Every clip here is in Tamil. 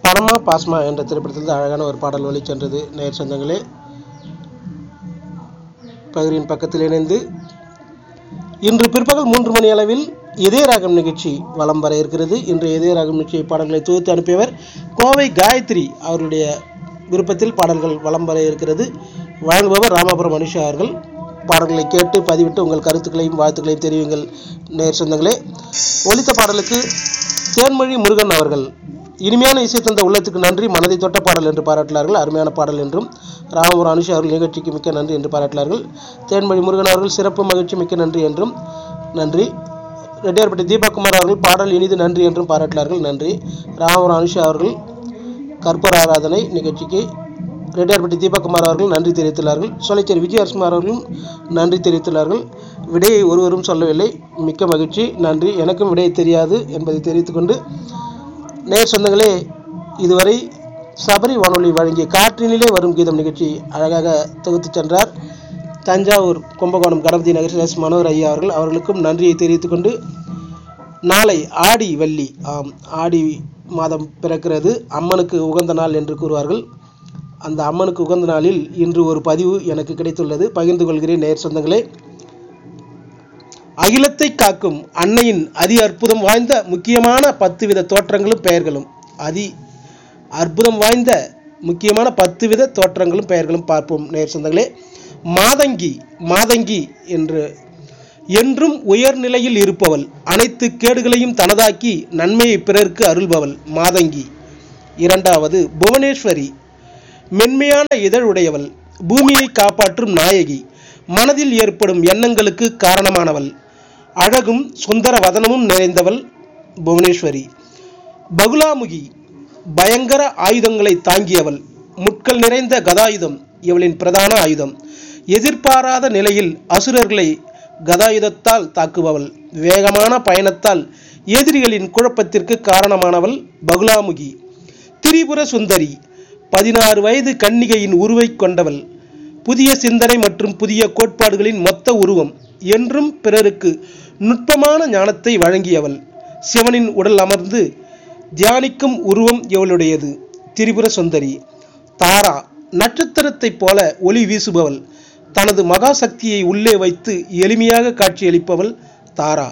பணமா பாஸ்மா என்ற திரைப்படத்தில் அழகான ஒரு பாடல் ஒலி சென்றது நேர் சொந்தங்களே பகிரின் பக்கத்தில் இணைந்து இன்று பிற்பகல் மூன்று மணி அளவில் இதய ராகம் நிகழ்ச்சி வலம் வர இருக்கிறது இன்று இதய ராகம் நிகழ்ச்சி பாடல்களை தொகுத்து அனுப்பியவர் கோவை காயத்ரி அவருடைய விருப்பத்தில் பாடல்கள் வலம் வர இருக்கிறது வழங்குபவர் ராமபுரம் அனுஷா அவர்கள் பாடல்களை கேட்டு பதிவிட்டு உங்கள் கருத்துக்களையும் வாழ்த்துக்களையும் தெரிவிங்கள் நேர் சொந்தங்களே ஒலித்த பாடலுக்கு தேன்மொழி முருகன் அவர்கள் இனிமையான இசை தந்த உள்ளத்துக்கு நன்றி மனதை தொட்ட பாடல் என்று பாராட்டினார்கள் அருமையான பாடல் என்றும் ராமபுரம் அனுஷா அவர்கள் நிகழ்ச்சிக்கு மிக்க நன்றி என்று பாராட்டினார்கள் தேன்மொழி முருகன் அவர்கள் சிறப்பு மகிழ்ச்சி மிக்க நன்றி என்றும் நன்றி ரெட்டியார்பட்டி தீபக்குமார் அவர்கள் பாடல் இனிது நன்றி என்றும் பாராட்டினார்கள் நன்றி ராமபுரம் அனுஷா அவர்கள் கற்பூர ஆராதனை நிகழ்ச்சிக்கு ரெட்டியார்பட்டி தீபக்குமார் அவர்கள் நன்றி தெரிவித்துள்ளார்கள் சோலைச்சேரி விஜயரசுமார் அவர்களும் நன்றி தெரிவித்துள்ளார்கள் விடையை ஒருவரும் சொல்லவில்லை மிக்க மகிழ்ச்சி நன்றி எனக்கும் விடை தெரியாது என்பதை தெரிவித்துக்கொண்டு நேர் சொந்தங்களே இதுவரை சபரி வானொலி வழங்கிய காற்றினிலே வரும் கீதம் நிகழ்ச்சி அழகாக தொகுத்து சென்றார் தஞ்சாவூர் கும்பகோணம் கணபதி நகர் எஸ் மனோகர் ஐயா அவர்கள் அவர்களுக்கும் நன்றியை தெரிவித்துக்கொண்டு நாளை ஆடி வெள்ளி ஆம் ஆடி மாதம் பிறக்கிறது அம்மனுக்கு உகந்த நாள் என்று கூறுவார்கள் அந்த அம்மனுக்கு உகந்த நாளில் இன்று ஒரு பதிவு எனக்கு கிடைத்துள்ளது பகிர்ந்து கொள்கிறேன் நேர் சொந்தங்களே அகிலத்தை காக்கும் அன்னையின் அதி அற்புதம் வாய்ந்த முக்கியமான பத்து வித தோற்றங்களும் பெயர்களும் அதி அற்புதம் வாய்ந்த முக்கியமான பத்து வித தோற்றங்களும் பெயர்களும் பார்ப்போம் நேர் சொந்தங்களே மாதங்கி மாதங்கி என்று என்றும் உயர்நிலையில் இருப்பவள் அனைத்து கேடுகளையும் தனதாக்கி நன்மையை பிறர்க்கு அருள்பவள் மாதங்கி இரண்டாவது புவனேஸ்வரி மென்மையான இதழுடையவள் பூமியை காப்பாற்றும் நாயகி மனதில் ஏற்படும் எண்ணங்களுக்கு காரணமானவள் அழகும் சுந்தர வதனமும் நிறைந்தவள் புவனேஸ்வரி பகுலாமுகி பயங்கர ஆயுதங்களை தாங்கியவள் முட்கள் நிறைந்த கதாயுதம் இவளின் பிரதான ஆயுதம் எதிர்பாராத நிலையில் அசுரர்களை கதாயுதத்தால் தாக்குபவள் வேகமான பயணத்தால் எதிரிகளின் குழப்பத்திற்கு காரணமானவள் பகுலாமுகி திரிபுர சுந்தரி பதினாறு வயது கன்னிகையின் உருவை கொண்டவள் புதிய சிந்தனை மற்றும் புதிய கோட்பாடுகளின் மொத்த உருவம் என்றும் பிறருக்கு நுட்பமான ஞானத்தை வழங்கியவள் சிவனின் உடல் அமர்ந்து தியானிக்கும் உருவம் இவளுடையது திரிபுர சுந்தரி தாரா நட்சத்திரத்தைப் போல ஒளி வீசுபவள் தனது மகா சக்தியை உள்ளே வைத்து எளிமையாக காட்சியளிப்பவள் தாரா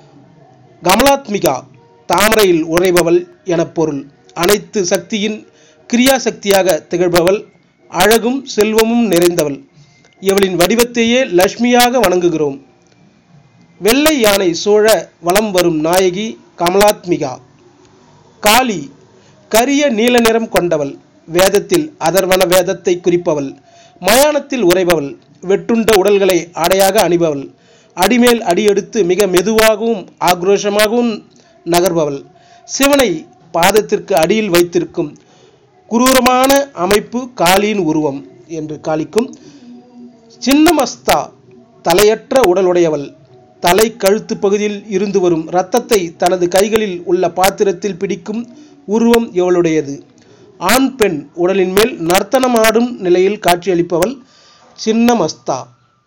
கமலாத்மிகா தாமரையில் உறைபவள் என பொருள் அனைத்து சக்தியின் கிரியா சக்தியாக திகழ்பவள் அழகும் செல்வமும் நிறைந்தவள் இவளின் வடிவத்தையே லட்சுமியாக வணங்குகிறோம் வெள்ளை யானை சூழ வலம் வரும் நாயகி கமலாத்மிகா காளி கரிய நீல நிறம் கொண்டவள் வேதத்தில் அதர்வன வேதத்தை குறிப்பவள் மயானத்தில் உறைபவள் வெட்டுண்ட உடல்களை ஆடையாக அணிபவள் அடிமேல் அடியெடுத்து மிக மெதுவாகவும் ஆக்ரோஷமாகவும் நகர்பவள் சிவனை பாதத்திற்கு அடியில் வைத்திருக்கும் குரூரமான அமைப்பு காளியின் உருவம் என்று காளிக்கும் சின்னமஸ்தா தலையற்ற உடலுடையவள் தலை கழுத்து பகுதியில் இருந்து வரும் இரத்தத்தை தனது கைகளில் உள்ள பாத்திரத்தில் பிடிக்கும் உருவம் இவளுடையது ஆண் பெண் உடலின் மேல் நர்த்தனமாடும் நிலையில் காட்சியளிப்பவள் சின்னமஸ்தா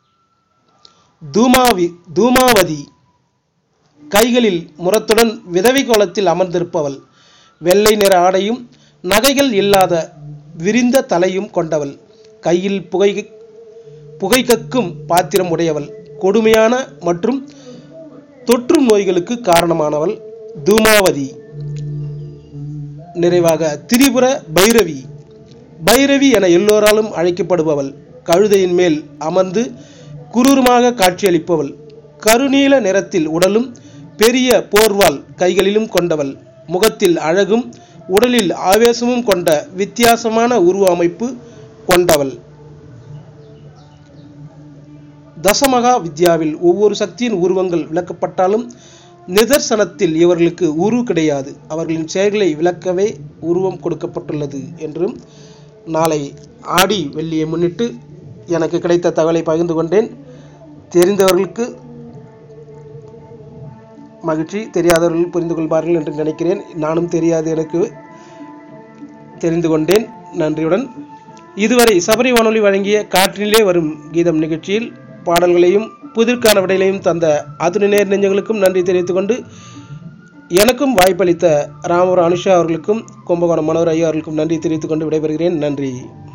தூமாவி தூமாவதி கைகளில் முரத்துடன் விதவை கோலத்தில் அமர்ந்திருப்பவள் வெள்ளை நிற ஆடையும் நகைகள் இல்லாத விரிந்த தலையும் கொண்டவள் கையில் புகை புகை கக்கும் பாத்திரம் உடையவள் கொடுமையான மற்றும் தொற்றும் நோய்களுக்கு காரணமானவள் தூமாவதி நிறைவாக திரிபுர பைரவி பைரவி என எல்லோராலும் அழைக்கப்படுபவள் கழுதையின் மேல் அமர்ந்து குரூரமாக காட்சியளிப்பவள் கருநீல நிறத்தில் உடலும் பெரிய போர்வால் கைகளிலும் கொண்டவள் முகத்தில் அழகும் உடலில் ஆவேசமும் கொண்ட வித்தியாசமான உருவ அமைப்பு கொண்டவள் தசமகா வித்யாவில் ஒவ்வொரு சக்தியின் உருவங்கள் விளக்கப்பட்டாலும் நிதர்சனத்தில் இவர்களுக்கு உரு கிடையாது அவர்களின் செயல்களை விளக்கவே உருவம் கொடுக்கப்பட்டுள்ளது என்றும் நாளை ஆடி வெள்ளியை முன்னிட்டு எனக்கு கிடைத்த தகவலை பகிர்ந்து கொண்டேன் தெரிந்தவர்களுக்கு மகிழ்ச்சி தெரியாதவர்கள் புரிந்து கொள்வார்கள் என்று நினைக்கிறேன் நானும் தெரியாது எனக்கு தெரிந்து கொண்டேன் நன்றியுடன் இதுவரை சபரி வானொலி வழங்கிய காற்றினிலே வரும் கீதம் நிகழ்ச்சியில் பாடல்களையும் புதிர்கான விடைகளையும் தந்த அத்துணை நேர் நெஞ்சங்களுக்கும் நன்றி தெரிவித்துக் கொண்டு எனக்கும் வாய்ப்பளித்த ராமபுரம் அனுஷா அவர்களுக்கும் கும்பகோணம் மனோர் ஐயா அவர்களுக்கும் நன்றி தெரிவித்துக் கொண்டு விடைபெறுகிறேன் நன்றி